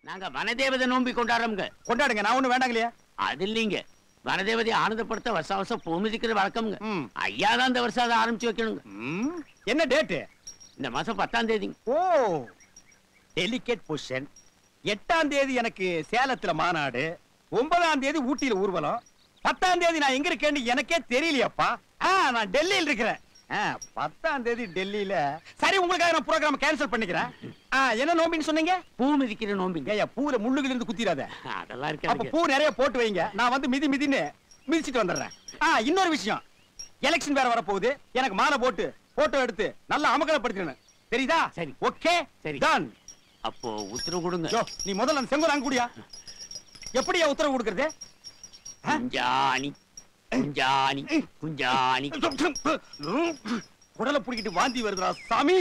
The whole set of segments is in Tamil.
நாங்க வனதேவதை நோம்பி கொண்டாடுறோம்ங்க கொண்டாடுங்க நான் ஒண்ணு வேண்டாங்க இல்லையா அது இல்லைங்க வனதேவதையை ஆனந்தப்படுத்த வருஷம் வருஷம் பூ மிதிக்கிற வழக்கம்ங்க ம். ஐயா தான் இந்த வருஷம் அதை ஆரம்பிச்சு வைக்கணுங்க ம், என்ன டேட்டு இந்த மாசம் பத்தாம் தேதிங்க ஓ டெலிகேட் பொசிஷன் எட்டாம் தேதி எனக்கு சேலத்துல மாநாடு ஒன்பதாம் தேதி ஊட்டியில ஊர்வலம் பத்தாம் தேதி நான் எங்க இருக்கேன்னு எனக்கே தெரியலையாப்பா ஆ நான் டெல்லியில் இருக்கிறேன் ஆ, பத்தாம் தேதி டெல்லியில சரி உங்களுக்காக நான் ப்ரோக்ராம் கேன்சல் பண்ணிக்கிறேன் ஆ, என்ன நோம்பின்னு சொன்னீங்க பூ மிதிக்கிற நோம்பிங்க ஏய்யா பூல முள்ளுகள் இருந்து குத்திராத அதெல்லாம் அப்ப இருக்காதுங்க பூ நிறைய போட்டு வைங்க நான் வந்து மிதி மிதின்னு மிதிச்சிட்டு வந்துடுறேன் ஆ இன்னொரு விஷயம் எலெக்ஷன் வேற வரப்போகுது எனக்கு மாலை போட்டு போட்டோ எடுத்து நல்லா அமகலப்படுத்தணும் தெரியுதா சரி. ஓகே சரி. டன் அப்போ உத்தரவு கொடுங்க யோ நீ முதல்ல அந்த செங்கோல் அங்க குடியா எப்படியா உத்தரவு கொடுக்கறது குஞ்சாணி குஞ்சாணி குஞ்சாணி குடலை புடிக்கிட்டு வாந்தி வருதுடா சாமி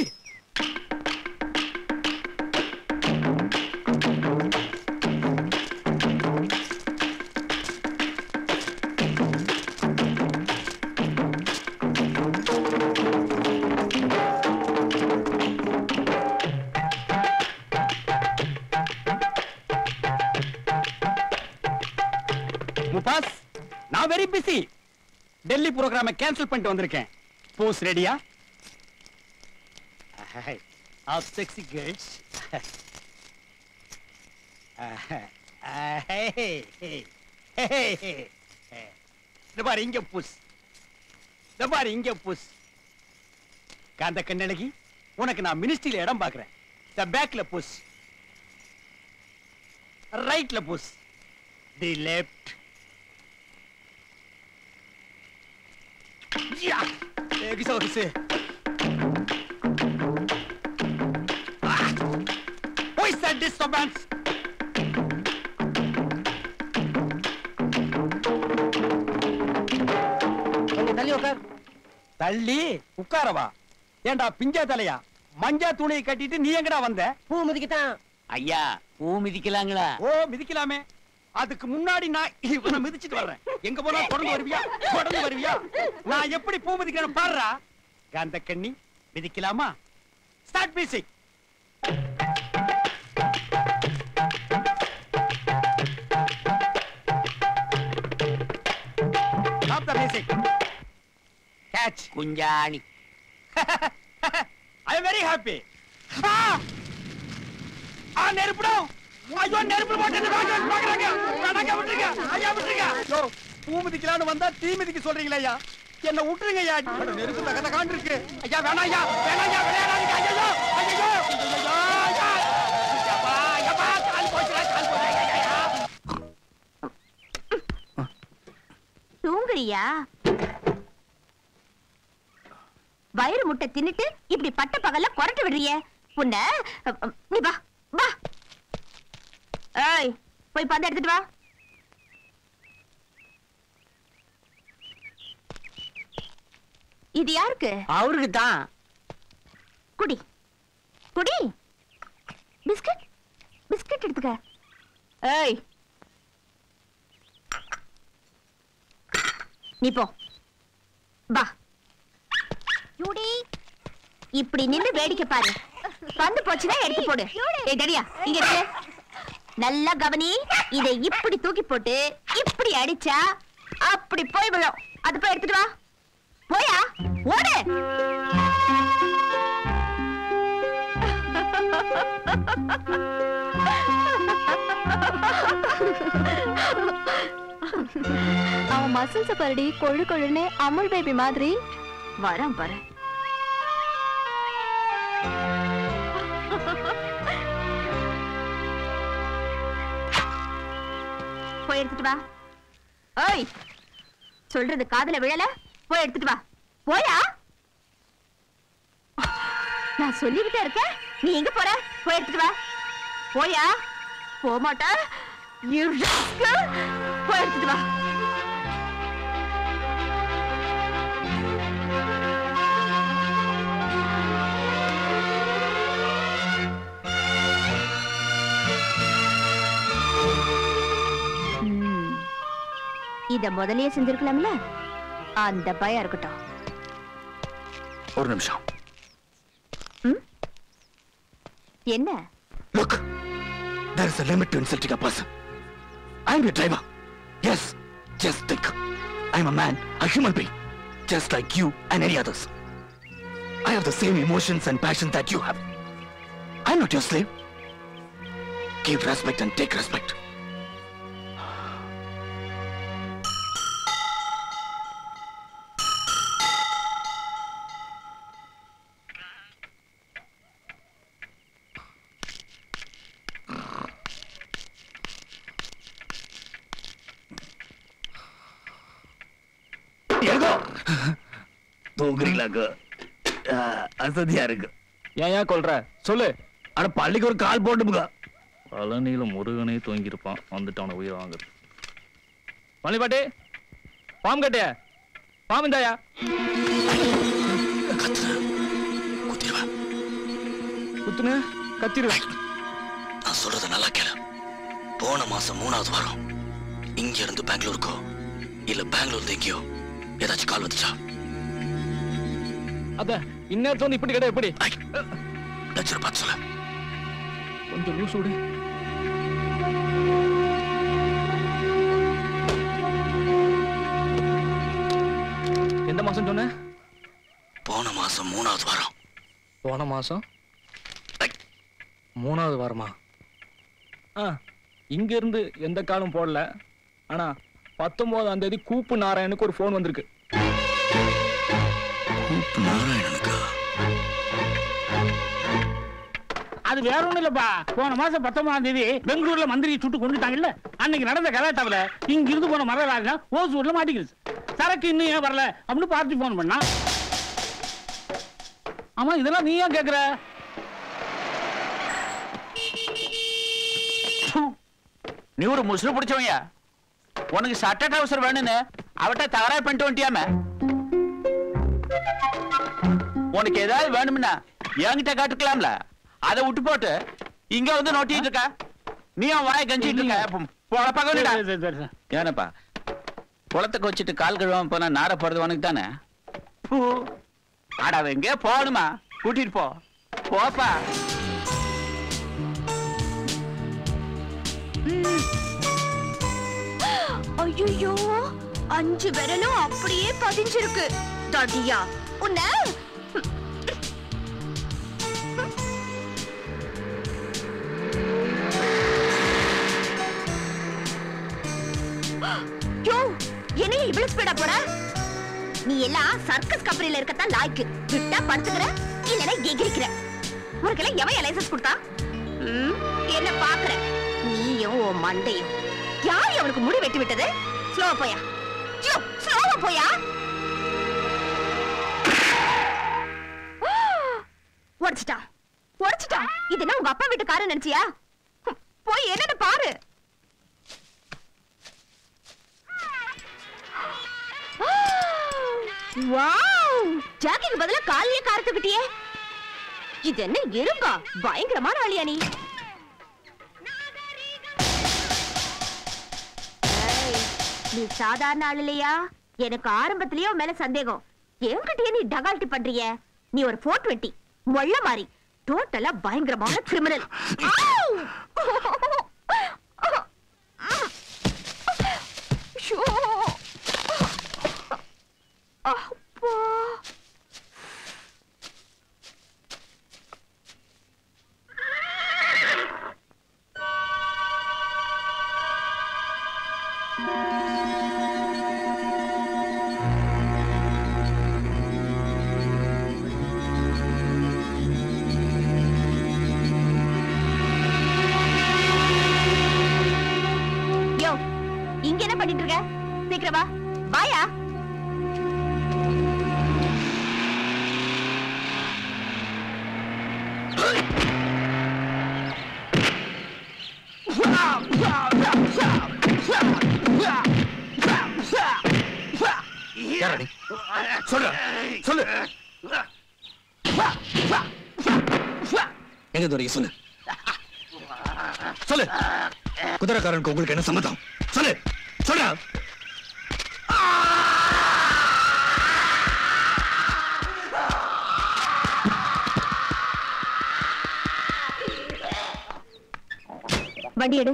முபாஸ் நான் வெரி பிஸி டெல்லி ப்ரோக்ராமை கேன்சல் பண்ணிட்டு வந்திருக்கேன் போஸ் ரெடியா ஆப் செக்ஸி கேர்ள்ஸ் இந்த பாரு இங்க புஸ் இந்த பாரு இங்க புஸ் காந்த கண்ணழகி உனக்கு நான் மினிஸ்ட்ரியில இடம் பார்க்கறேன் இந்த பேக்ல புஸ் ரைட்ல push the left Ja! Eh, Gustav, se. Ah! Who is that disturbance? கொஞ்சம் தள்ளி உட்கார் தள்ளி உட்காரவா ஏண்டா பிஞ்சா தலையா மஞ்சா துணியை கட்டிட்டு நீ எங்கடா வந்த பூ மிதிக்கத்தான் ஐயா பூ மிதிக்கலாங்களா ஓ மிதிக்கலாமே அதுக்கு முன்னாடி நான் இவனை மிதிச்சிட்டு வர்றேன் எங்க போனா தொடர்ந்து வருவியா தொடர்ந்து வருவியா நான் எப்படி பூ மிதிக்கிறேன்னு பாடுறா காந்த கண்ணி மிதிக்கலாமா start music Stop the music. Catch. குஞ்சாணி I am very happy. ஆ! ஆ, நெருப்புடும். ஐயோ, நெருப்புல போட்டு இந்த பாக்க- பாக்குறாங்க. வேணாங்க, விட்டுருங்க. ஐயா, விட்டுருங்க. ஐயோ, பூ மிதிக்கலான்னு வந்தா தீ மிதிக்க சொல்றீங்களே ஐயா என்ன விட்டுருங்க ஐயா அட, நெருப்பு தக தகான்னு இருக்கு ஐயா வேணாம் ஐயா வேணாம் ஐயா விளையாடாதீங்க ஐயோ ஐயோ ஐயோ ஐயா ஐயப்பா, ஐயப்பா, கால் போச்சுடா, கால் போச்சு. ஐயா, ஐயா, ஐயா. தூங்குறியா வயிறு முட்டை தின்னுட்டு இப்படி பட்ட பகல்ல கொரட்டு விடுறிய உன்ன அ, அ, நீ வா வா ஏய் போய் பந்து எடுத்துட்டு வா இது யாருக்கு அவருக்கு தான் குடி குடி பிஸ்கட் பிஸ்கட் எடுத்துக்க ஏய் நீ போ வா யூடி இப்படி நின்னு வேடிக்கை பாரு பந்து போச்சுன்னா எடுத்து போடு ஏய் டடியா இங்க இரு நல்லா கவனி இதை இப்படி தூக்கி போட்டு இப்படி அடிச்சா அப்படி போய் விழும் அது போய் எடுத்துட்டு வா போயா ஓடு அவன் மசில்ஸ பரடி கொழு கொழுன்னு அமுல் பேபி மாதிரி வரேன் பாரு போய் எடுத்துட்டு வா ஓய் சொல்றது காதுல விழல போய் எடுத்துட்டு வா போயா நான் சொல்லிக்கிட்டே இருக்கேன் நீ எங்க போற போய் எடுத்துட்டு வா போயா போக மாட்டா You rascal. போய் எடுத்துட்டு வா ம். இத முதல்லயே செஞ்சிருக்கலாம்ல அந்த பயம் இருக்கட்டும் ஒரு நிமிஷம் ம்? என்ன look There is a limit to insulting a person. I'm your driver. Yes, just think. I'm a man, a human being, just like you and any others. I have the same emotions and passions that you have. I'm not your slave. Give respect and take respect. ஏகோ தூங்குறீங்களாக்கு அசதியா இருக்கு ஏன் ஏன் கொல்ற சொல்லு அட பள்ளிக்கு ஒரு கால் போட்டுமுங்க பழனியில முருகனே தூங்கியிருப்பான் வந்துட்டு அவனை உயிர் வாங்குறது பழனிப்பாட்டி பாம்பு கட்டிய பாம்பு தாயா குத்திருவேன் குத்துனு கத்திருவேன் நான் சொல்றத நல்லா கேளு போன மாசம் மூணாவது வாரம் இங்க இருந்து பெங்களூருக்கோ இல்ல பெங்களூர்ல எங்கேயோ ஏதாச்சும் கால் வந்துச்சா அத இந்நேரத்துல வந்து இப்படி கேட்டா எப்படி ஐ, லட்சம் பார்த்து சொல்ல கொஞ்சம் லூஸ் விடு எந்த மாசம் சொன்ன போன மாசம் மூணாவது வாரம் போன மாசம் மூணாவது வாரமா ஆ இங்க இருந்து எந்த காலும் போடல ஆனா பத்தொன்பதாம் தேதி கூப்பு நாராயணுக்கு ஒரு ஃபோன் வந்திருக்கு கூப்பு நாராயணனுக்கா அது வேற ஒண்ணும் இல்லப்பா போன மாசம் பத்தொன்பதாம் தேதி பெங்களூர்ல மந்திரியை சுட்டு கொண்டுட்டாங்கல்ல அன்னைக்கு நடந்த கலாட்டாவில இங்க இருந்து போன மரராஜா ஓசூர்ல மாட்டிக்கிடுச்சு சரக்கு இன்னும் ஏன் வரல அப்படின்னு பார்த்து போன் பண்ணா ஆமா இதெல்லாம் நீ ஏன் கேக்குற ப்பு. நீ ஒரு முசுறு பிடிச்சவங்க உனக்கு சட்ட டவுசர் வேணும்னு அவட்ட தகராறு பண்ணிட்டு வந்துட்டியாம உனக்கு ஏதாவது வேணும்னா என்கிட்ட காட்டுக்கலாம்ல அதை விட்டு போட்டு இங்க வந்து நோட்டிட்டு இருக்க நீ அவன் வாய கஞ்சிட்டு இருக்க பொழப்பாக ஏனப்பா குளத்துக்கு வச்சுட்டு கால் கழுவாம போனா நார போறது உனக்கு தானே ஆட அவன் எங்கே போகணுமா கூட்டிட்டு போ போப்பா ஐயோ அஞ்சு விரலும் அப்படியே பதிஞ்சிருக்கு தடியா உன்ன யோ என்னைய இவ்வளவு ஸ்பீடா போற நீ எல்லாம் சர்க்கஸ் கம்பெனில இருக்கத்தான் லாய்க்கு விட்டா படுத்துக்கிற இல்லனா எகிரிக்கிற உனக்கெல்லாம் எவன் லைசன்ஸ் கொடுத்தா ம், என்ன பாக்குற நீயும் உன் மண்டையும் யார் அவனுக்கு முடி வெட்டி விட்டது ஸ்லோவா போயா யோ ஸ்லோவா போயா உடைச்சிட்டான் உடைச்சிட்டான் இது என்ன உங்க அப்பா வீட்டு காரன் நினைச்சியா ஹம், போய் என்னன்னு பாரு வாவ் ஜாக்கிக்கு பதிலா காலையே காரத்துக்கிட்டியே இது என்ன எறும்பா பயங்கரமான ஆளியா நீ ஏய், நீ சாதாரண ஆள் இல்லையா எனக்கு ஆரம்பத்திலேயே உன் மேல சந்தேகம் என்கிட்டயே நீ டகால்ட்டி பண்றிய நீ ஒரு போர்ட் வெட்டி மொள்ள மாறி டோட்டலா பயங்கரமான கிரிமினல் அப்பா யோ இங்க என்ன பண்ணிட்டு இருக்க சீக்கிரம் வா வாயா யாரா நீ சொல்ற சொல்லு எங்க துறைக்கு சொல்லு சொல்லு குதிரைக்காரனுக்கு உங்களுக்கு என்ன சம்மதம் சொல்லு சொல்ற வண்டி எடு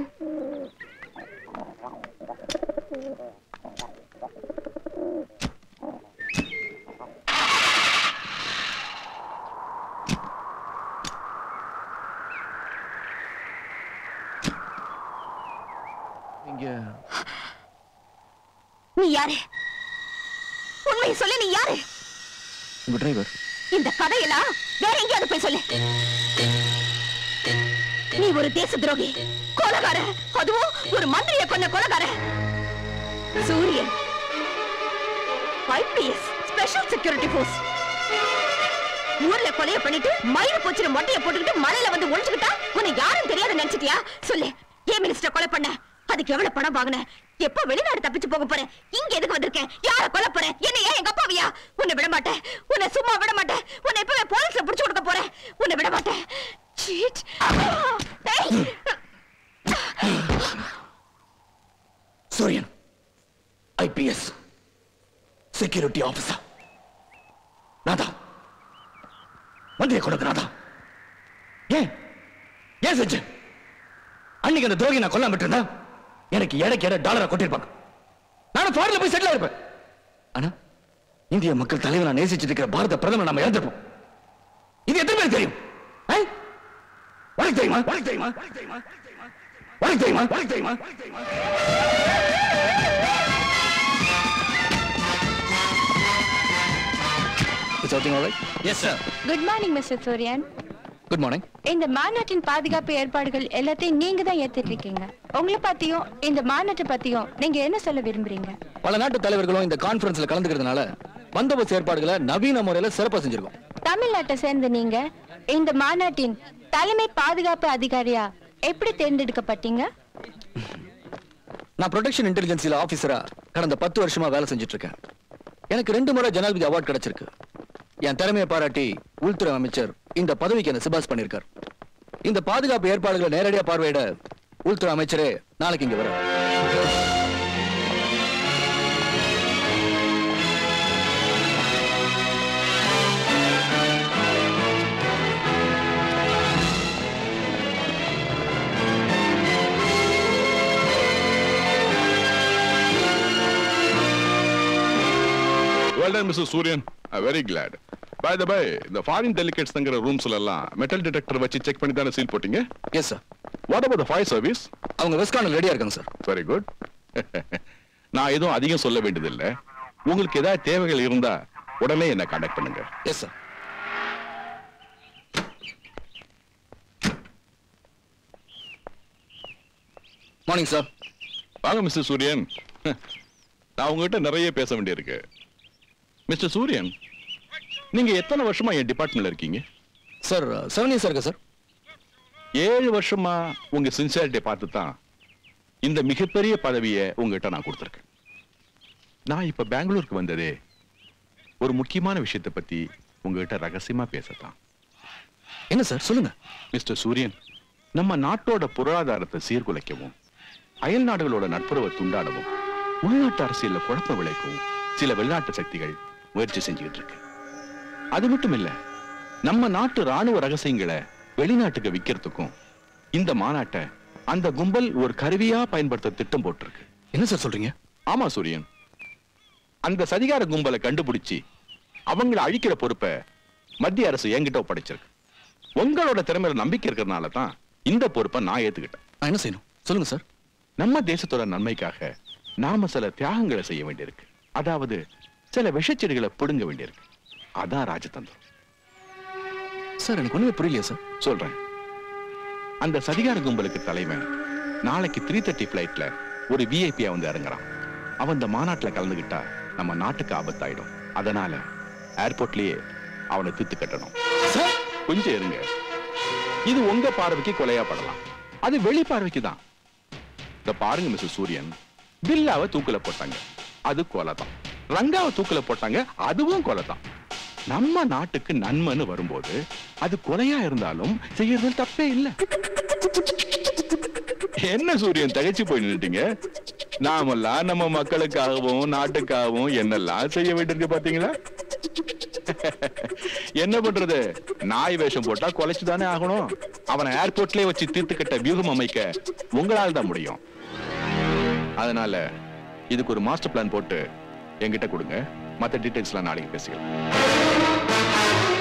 நீங்க நீ யாரு உண்மையை சொல்லு நீ யாரு உங்க டிரைவர் இந்த கதையெல்லாம் வேற எங்கேயாவது போய் சொல்லு நீ ஒரு தேச துரோகி கொலகார அதுவும் ஒரு மந்திரிய கொன்ன கொலகார சூரியன் ஐபிஎஸ் ஸ்பெஷல் செக்யூரிட்டி போர்ஸ் ஊர்ல கொலைய பண்ணிட்டு மயிறு போச்சுற மொட்டைய போட்டுக்கிட்டு மலையில வந்து ஒளிச்சுக்கிட்டா உன்னை யாரும் தெரியாத நினைச்சிட்டியா சொல்லு ஏன் மினிஸ்டர் கொலை பண்ண அதுக்கு எவ்வளவு பணம் வாங்கின எப்ப வெளிநாடு தப்பிச்சு போக போறேன் இங்க எதுக்கு வந்திருக்கேன் யார கொலை போறேன் என்ன ஏன் எங்க அப்பாவியா உன்னை விட மாட்டேன் உன்னை சும்மா விட மாட்டேன் உன்னை எப்பவே போலீஸ்ல புடிச்சு கொடுக்க போறேன் உன்னை விட மாட்டேன் சீட் ஏய் சூரியன் ஐபிஎஸ் செக்யூரிட்டி ஆபீசர் நாதா மந்திரிய கொடுக்க நாதா ஏன் ஏன் செஞ்சு அன்னைக்கு அந்த துரோகி நான் கொல்லாம விட்டுருந்தா எனக்கு எடைக்கு எடை டாலரை கொட்டிருப்பாங்க நானும் ஃபாரின்ல போய் செட்டில் இருப்பேன் ஆனா இந்திய மக்கள் தலைவர் நான் நேசிச்சிட்டு இருக்கிற பாரத பிரதமர் நம்ம இழந்திருப்போம் இது எத்தனை பேர் தெரியும் ஆ? உனக்கு தெரியுமா உனக்கு தெரியுமா உனக்கு தெரியுமா உனக்கு தெரியுமா உனக்கு தெரியுமா Is everything all right? Yes, sir. Good morning mister Sooriyan Good morning. இந்த மாநாட்டின் பாதுகாப்பு ஏற்பாடுகள் எல்லாத்தையும் நீங்க தான் ஏத்துட்டு இருக்கீங்க உங்களை பத்தியும் இந்த மாநாட்டை பத்தியும் நீங்க என்ன சொல்ல விரும்புறீங்க பல நாட்டு தலைவர்களும் இந்த கான்ஃபரன்ஸ்ல கலந்துக்கிறதுனால பந்தோபஸ்து ஏற்பாடுகளை நவீன முறையில சிறப்பா செஞ்சிருக்கோம் தமிழ்நாட்டை சேர்ந்த நீங்க இந்த மாநாட்டின் தலைமை பாதுகாப்பு அதிகாரியா எப்படி தேர்ந்தெடுக்கப்பட்டீங்க நான் ப்ரொடெக்ஷன் இன்டெலிஜென்சில ஆபீசரா கடந்த பத்து வருஷமா வேலை செஞ்சுட்டு இருக்கேன் எனக்கு ரெண்டு முறை ஜனாதிபதி அவார்ட் கிடைச்சிருக்கு என் திறமையை பாராட்டி உள்துறை அமைச்சர் இந்த பதவிக்கு என்ன சிபாஸ் பண்ணிருக்கார் இந்த பாதுகாப்பு ஏற்பாடுகளை நேரடியா பார்வையிட உள்துறை அமைச்சரே நாளைக்கு இங்க வர Well done, Mrs. Suryan. I'm very glad. By the way, இந்த ஃபாரின் டெலிகேட்ஸ் தங்குற ரூம்ஸ்ல எல்லாம் மெட்டல் டிடெக்டர் வச்சு செக் பண்ணி தானே சீல் போட்டீங்க yes sir what about the fire service அவங்க வெஸ்கார்னர் ரெடியா இருக்காங்க சார் வெரி குட் நான் எதுவும் அதிகம் சொல்ல வேண்டியதில்லை உங்களுக்கு ஏதாவது தேவைகள் இருந்தா உடனே என்ன கான்டாக்ட் பண்ணுங்க எஸ் சார் மார்னிங் சார் வாங்க மிஸ்டர் சூரியன் நான் உங்ககிட்ட நிறைய பேச வேண்டியிருக்கு மிஸ்டர் சூரியன் நீங்க எத்தனை வருஷமா என் டிபார்ட்மெண்ட்ல இருக்கீங்க சார் செவன் இயர்ஸ் இருக்கா சார் ஏழு வருஷமா உங்க சின்சியாரிட்டி பார்த்து தான் இந்த மிகப்பெரிய பதவியை உங்ககிட்ட நான் கொடுத்துருக்கேன் நான் இப்ப பெங்களூருக்கு வந்ததே ஒரு முக்கியமான விஷயத்தை பத்தி உங்ககிட்ட ரகசியமா பேசத்தான் என்ன சார் சொல்லுங்க மிஸ்டர் சூரியன் நம்ம நாட்டோட பொருளாதாரத்தை சீர்குலைக்கவும் அயல் நாடுகளோட நட்புறவை துண்டாடவும் உள்நாட்டு அரசியல்ல குழப்பம் விளைக்கவும் சில வெளிநாட்டு சக்திகள் முயற்சி செஞ்சுக்கிட்டு இருக்கு அது மட்டும் இல்ல நம்ம நாட்டு ராணுவ ரகசியங்களை வெளிநாட்டுக்கு விக்கிறதுக்கும் இந்த மாநாட்டை அந்த கும்பல் ஒரு கருவியா பயன்படுத்த திட்டம் போட்டிருக்கு என்ன சார் சொல்றீங்க ஆமா சூரியன் அந்த சதிகார கும்பலை கண்டுபிடிச்சு அவங்கள அழிக்கிற பொறுப்பை மத்திய அரசு என்கிட்ட ஒப்படைச்சிருக்கு உங்களோட திறமையில நம்பிக்கை இருக்கிறதுனால தான் இந்த பொறுப்பை நான் ஏத்துக்கிட்டேன் நான் என்ன செய்யணும் சொல்லுங்க சார் நம்ம தேசத்தோட நன்மைக்காக நாம சில தியாகங்களை செய்ய வேண்டியிருக்கு அதாவது சில விஷச்செடிகளை பிடுங்க வேண்டியிருக்கு அதான் ராஜதந்திரம் சார் எனக்கு ஒண்ணுமே புரியலையா சார் சொல்றேன் அந்த சதிகார கும்பலுக்கு தலைவன் நாளைக்கு த்ரீ தேர்ட்டி பிளைட்ல ஒரு விஐபியா வந்து இறங்குறான் அவன் இந்த மாநாட்டுல கலந்துகிட்டா நம்ம நாட்டுக்கு ஆபத்தாயிடும் அதனால ஏர்போர்ட்லயே அவனை தீர்த்து கட்டணும் சார் கொஞ்சம் இருங்க இது உங்க பார்வைக்கு கொலையா படலாம் அது வெளி பார்வைக்கு தான் இந்த பாருங்க மிஸ்டர் சூரியன் பில்லாவை தூக்குல போட்டாங்க அது கொலை தான் ரங்காவை தூக்குல போட்டாங்க அதுவும் கொலை தான் நம்ம நாட்டுக்கு நன்மைன்னு வரும்போது அது கொலையா இருந்தாலும் செய்யறது தப்பே இல்ல என்ன சூரியன் தகைச்சு போய் நின்னுட்டீங்க நாமெல்லாம் நம்ம மக்களுக்காகவும் நாட்டுக்காகவும் என்னெல்லாம் செய்ய வேண்டியிருக்கு பாத்தீங்களா என்ன பண்றது நாய் வேஷம் போட்டா கொலைச்சுதானே ஆகணும் அவனை ஏர்போர்ட்லயே வச்சு தீர்த்துக்கிட்ட வியூகம் அமைக்க உங்களால் தான் முடியும் அதனால இதுக்கு ஒரு மாஸ்டர் பிளான் போட்டு என்கிட்ட கொடுங்க மத்த டீடைல்ஸ்லாம் நாளைக்கு பேசிக்கலாம்